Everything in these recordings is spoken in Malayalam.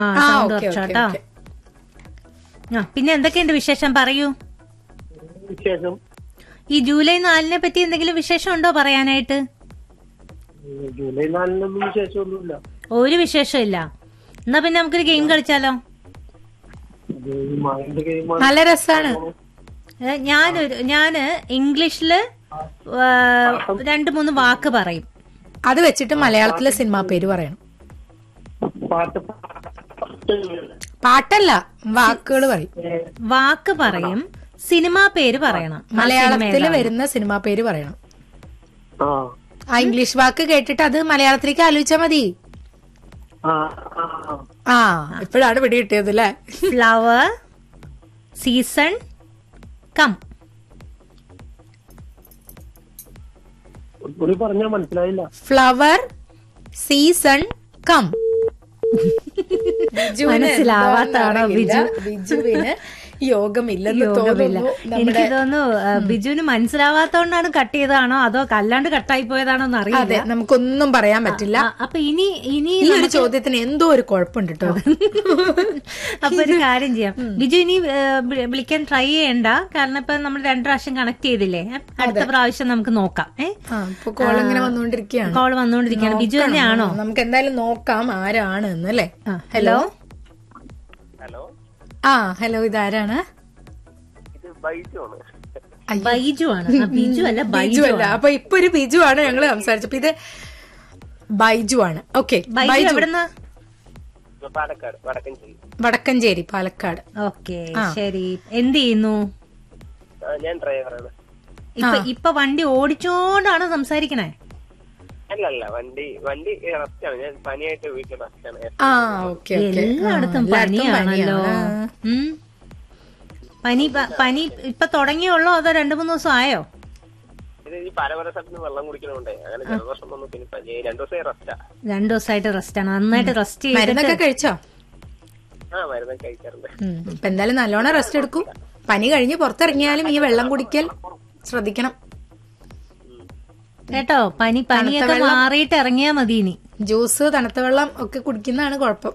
ആ ആ സൗണ്ട് ഓക്കെ കുറച്ച് ഓക്കെ കേട്ടോ ഓക്കെ ആ പിന്നെ എന്തൊക്കെയുണ്ട് വിശേഷം പറയൂ വിശേഷം ഈ ജൂലൈ നാലിനെ പറ്റി എന്തെങ്കിലും വിശേഷം ഉണ്ടോ പറയാനായിട്ട് ഉം, ജൂലൈ നാലിനൊന്നും വിശേഷമൊന്നുമില്ല ഒരു വിശേഷം ഇല്ല എന്നാ പിന്നെ നമുക്കൊരു ഗെയിം കളിച്ചാലോ അത് ഈ മൈൻഡ് ഗെയിമാണ് നല്ല രസാണ് ഏ, ഞാനൊരു ഞാന് ഇംഗ്ലീഷില് ആ, രണ്ട് മൂന്ന് വാക്ക് പറയും അത് വെച്ചിട്ട് മലയാളത്തിലെ സിനിമാ പേര് പറയണം പാട്ട് പാട്ടല്ല വാക്കുകൾ പറയും വാക്ക് പറയും സിനിമാ പേര് പറയണം ആ സിനിമ മലയാളത്തിൽ ഏതാണ്? വരുന്ന സിനിമാ പേര് പറയണം ആ ആ ഇംഗ്ലീഷ് വാക്ക് കേട്ടിട്ട് അത് മലയാളത്തിലേക്ക് ആലോചിച്ചാ മതി ആ ആ, ആ. ആ ഇപ്പോഴാണ് പിടി കിട്ടിയത് അല്ലേ ഫ്ലവർ സീസൺ കം ഒന്നുകൂടി പറഞ്ഞാ മനസ്സിലായില്ല ഫ്ലവർ സീസൺ കം മനസ്സിലാവാത്താണോ ബിജു? ബിജുവിന് യോഗമില്ലെന്ന് യോഗമില്ല തോന്നുന്നു എനിക്ക് തോന്നുന്നു ആ, ബിജുവിന് മനസ്സിലാവാത്തോണ്ടാണ് കട്ട് ചെയ്തതാണോ അതോ കല്ലാണ്ട് കട്ടായി പോയതാണോ എന്ന് അതെ അറിയില്ല നമുക്കൊന്നും പറയാൻ പറ്റില്ല ആ, അപ്പൊ ഇനി ഇനി ഈ ഒരു ചോദ്യത്തിന് എന്തോ ഒരു കുഴപ്പമുണ്ട് കേട്ടോ അപ്പൊ ഒരു കാര്യം ചെയ്യാം ബിജു ഇനി ഏ, വി- വിളിക്കാൻ ട്രൈ ചെയ്യണ്ട കാരണം ഇപ്പൊ നമ്മൾ രണ്ടു പ്രാവശ്യം കണക്ട് ചെയ്തില്ലേ ഏ, അടുത്ത പ്രാവശ്യം നമുക്ക് നോക്കാം ഏ ആ ഇപ്പൊ കോൾ ഇങ്ങനെ വന്നുകൊണ്ടിരിക്കുകയാണ് കോൾ വന്നുകൊണ്ടിരിക്കുകയാണ് ബിജു തന്നെയാണോ നമുക്ക് എന്തായാലും നോക്കാം ആരാണ് എന്നല്ലേ ആ, ഹലോ ഹലോ ആ ഹലോ ഇതാരാണ് ഇത് ബൈജാണ് അയ്യോ, ബൈജു ആണ് ആ, ബിജു അല്ല ബൈജു ബൈജു അല്ല അപ്പൊ ഇപ്പൊ ഒരു ബിജു ആണ് ഞങ്ങള് സംസാരിച്ചപ്പോ ഇത് ബൈജു ആണ് ഓക്കെ ബൈജു എവിടുന്ന പാലക്കാട് വടക്കഞ്ചേരി വടക്കഞ്ചേരി പാലക്കാട് ഓക്കെ ശരി എന്ത് ചെയ്യുന്നു ഞാൻ ഡ്രൈവറാണ് ഇപ്പൊ ഇപ്പൊ വണ്ടി ഓടിച്ചോണ്ടാണ് സംസാരിക്കണേ അല്ല അല്ല വണ്ടി വണ്ടി റെസ്റ്റാണ് ഞാൻ പനിയായിട്ട് വീട്ടിൽ റെസ്റ്റാണ് ആ ഓക്കെ ഓക്കെ എല്ലായിടത്തും പനിയാണല്ലോ ഉം. പനി പ- പനി ഇപ്പൊ തുടങ്ങിയുള്ളോ അതോ രണ്ടു മൂന്ന് ദിവസം ആയോ ഇത് ഈ പല പല സ്ഥലത്ത് നിന്ന് വെള്ളം കുടിക്കണോണ്ടേ അങ്ങനെ ജലദോഷം വന്നു പിന്നെ പനി രണ്ടു ദിവസം റെസ്റ്റാ രണ്ടു ദിവസമായിട്ട് റെസ്റ്റ് ആണ് നന്നായിട്ട് റെസ്റ്റ് മരുന്നൊക്കെ ചെയ്തിട്ട് കഴിച്ചോ ആ മരുന്നൊക്കെ കഴിക്കാറുണ്ട് ഉം. ഇപ്പൊ എന്തായാലും നല്ലോണം റെസ്റ്റ് എടുക്കും പനി കഴിഞ്ഞ് പുറത്തിറങ്ങിയാലും ഈ വെള്ളം കുടിക്കൽ ശ്രദ്ധിക്കണം കേട്ടോ പനി പനിയൊക്കെ മാറിയിട്ട് ഇറങ്ങിയാ മതി ഇനി ജ്യൂസ് തണുത്ത വെള്ളം ഒക്കെ കുടിക്കുന്നതാണ് കുഴപ്പം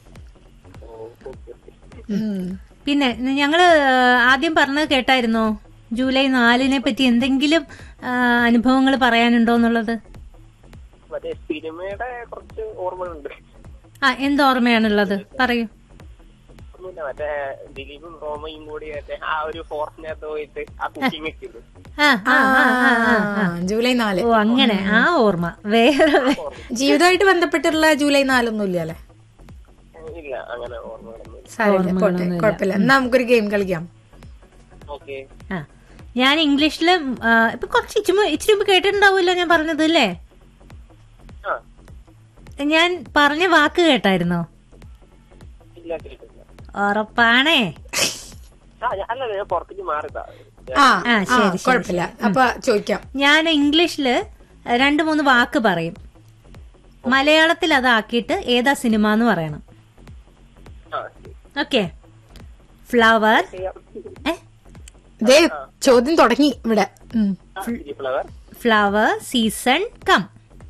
ഉം. പിന്നെ ഞങ്ങള് ആദ്യം പറഞ്ഞത് കേട്ടായിരുന്നോ ജൂലൈ നാലിനെ പറ്റി എന്തെങ്കിലും അനുഭവങ്ങൾ പറയാനുണ്ടോ എന്നുള്ളത് മറ്റേ സിനിമയുടെ കുറച്ച് ഓർമ്മകളുണ്ട് ആ എന്തോർമ്മയാണുള്ളത് പറയൂ ഒന്നുമില്ല മറ്റേ ദിലീപും റോമയും കൂടി മറ്റേ ആ ഒരു ഫോറസ്റ്റിനകത്ത് പോയിട്ട് ആ കുക്കിംഗ് ഒക്കെ ഇല്ലേ? ആ ആ ആ ആ ആ ആ, ജൂലൈ നാല് ഓ അങ്ങനെ ആ ഓർമ്മ വേറെ ജീവിതമായിട്ട് ബന്ധപ്പെട്ടുള്ള ജൂലൈ നാലൊന്നും ഇല്ല അല്ലെ ഇല്ല അങ്ങനെ ഓർമ്മകളൊന്നും ഇല്ല. സാരമില്ല പോട്ടെ കുഴപ്പമില്ല എന്നാ നമുക്കൊരു ഗെയിം കളിക്കാം ഓക്കെ ആ ഞാൻ ഇംഗ്ലീഷില് ആ, ഇപ്പൊ കുറച്ച് ഇച്ചിരി മുമ്പ് ഇച്ചിരി മുമ്പ് കേട്ടിട്ടുണ്ടാവുമല്ലോ ഞാൻ പറഞ്ഞത് അല്ലേ ആ ഞാൻ പറഞ്ഞ വാക്ക് കേട്ടായിരുന്നോ ഇല്ല കേട്ടില്ല ഉറപ്പാണേ ആ ഞാൻ- അല്ല ഞാൻ പുറത്തേക്ക് മാറിയതാ ആ ആ, ആ ശരി, ശരി, കുഴപ്പമില്ല അപ്പൊ ചോദിക്കാം ഞാൻ ഇംഗ്ലീഷില് രണ്ട് മൂന്ന് വാക്ക് പറയും മലയാളത്തിൽ അതാക്കിയിട്ട് ഏതാ സിനിമ എന്ന് പറയണം ആ ശരി. ഓക്കെ ഫ്ലവർ ചെയ്യാം. ഏ ദേ ചോദ്യം തുടങ്ങി ഇവിടെ ഉം. ആ, ഈ flower flower season come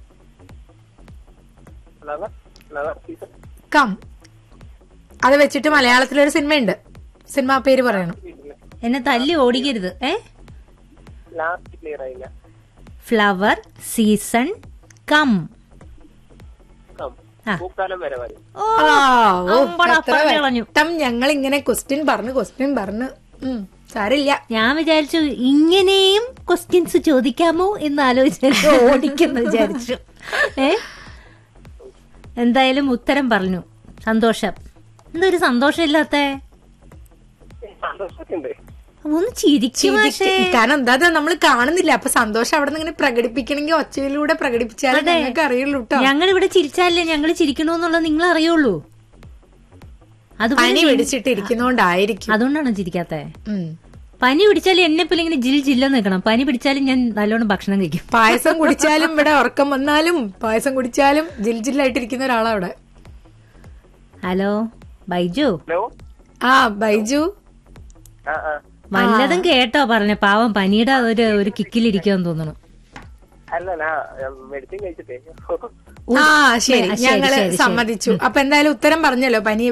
flower flower season come അത് വെച്ചിട്ട് മലയാളത്തിലൊരു സിനിമയുണ്ട് സിനിമ പേര് പറയണം എന്നെ തല്ലി ഓടിക്കരുത് ഏ ലാസ്റ്റ് ക്ലിയർ ആയില്ല ഫ്ലവർ സീസൺ കം കം ആ. പൂക്കാലം വരെ മതി ഓ ആ, ഓ, അമ്പടാ, എത്ര പറഞ്ഞു കളഞ്ഞു. വട്ടം ഞങ്ങൾ ഇങ്ങനെ ക്വസ്റ്റ്യൻ പറഞ്ഞ് ക്വസ്റ്റ്യൻ പറഞ്ഞ് ഉം, സാരില്ല ഞാൻ വിചാരിച്ചു ഇങ്ങനെയും ക്വസ്റ്റ്യൻസ് ചോദിക്കാമോ എന്ന് ആലോചിച്ചു ഓടിക്കുന്നു വിചാരിച്ചു ഏ എന്തായാലും ഉത്തരം പറഞ്ഞു സന്തോഷം എന്തൊരു സന്തോഷമില്ലാത്ത സന്തോഷമൊക്കെ ഉണ്ട് ഒന്ന് ചിരിക്കും പക്ഷേ കാരണം എന്താ നമ്മൾ കാണുന്നില്ല അപ്പൊ സന്തോഷം അവിടെ നിന്ന് ഇങ്ങനെ പ്രകടിപ്പിക്കണമെങ്കിൽ ഒച്ചയിലൂടെ പ്രകടിപ്പിച്ചാലേ ഞങ്ങൾക്ക് അറിയുള്ളൂ കേട്ടോ ഞങ്ങൾ ഇവിടെ ചിരിച്ചാലേ ഞങ്ങൾ ചിരിക്കണോന്നുള്ളത് നിങ്ങൾ അറിയുള്ളൂ അത് പനി പിടിച്ചിട്ട് ഇരിക്കുന്നോണ്ടായിരിക്കും അതുകൊണ്ടാണ് ചിരിക്കാത്ത ഉം. പനി പിടിച്ചാലും എന്നെ പോലെ ഇങ്ങനെ ജിൽ ജില്ലെന്ന് നിൽക്കണം പനി പിടിച്ചാലും ഞാൻ നല്ലോണം ഭക്ഷണം കഴിക്കും പായസം കുടിച്ചാലും ഇവിടെ ഉറക്കം വന്നാലും പായസം കുടിച്ചാലും ജിൽ ജില്ലായിട്ടിരിക്കുന്ന ഒരാളാ അവിടെ ഹലോ ബൈജു ഹലോ ആ ബൈജു ആ ആ വല്ലതും കേട്ടോ പറഞ്ഞ പാവം പനിയുടെ ഒരു ഒരു കിക്കിലിരിക്കുമെന്ന് തോന്നുന്നു അല്ല ഞാൻ മെഡിസിൻ കഴിച്ചിട്ടേ ആ ശരി ശരി, ഞങ്ങള് ശരി, ശരി. സമ്മതിച്ചു അപ്പൊ എന്തായാലും ഉത്തരം പറഞ്ഞല്ലോ പനി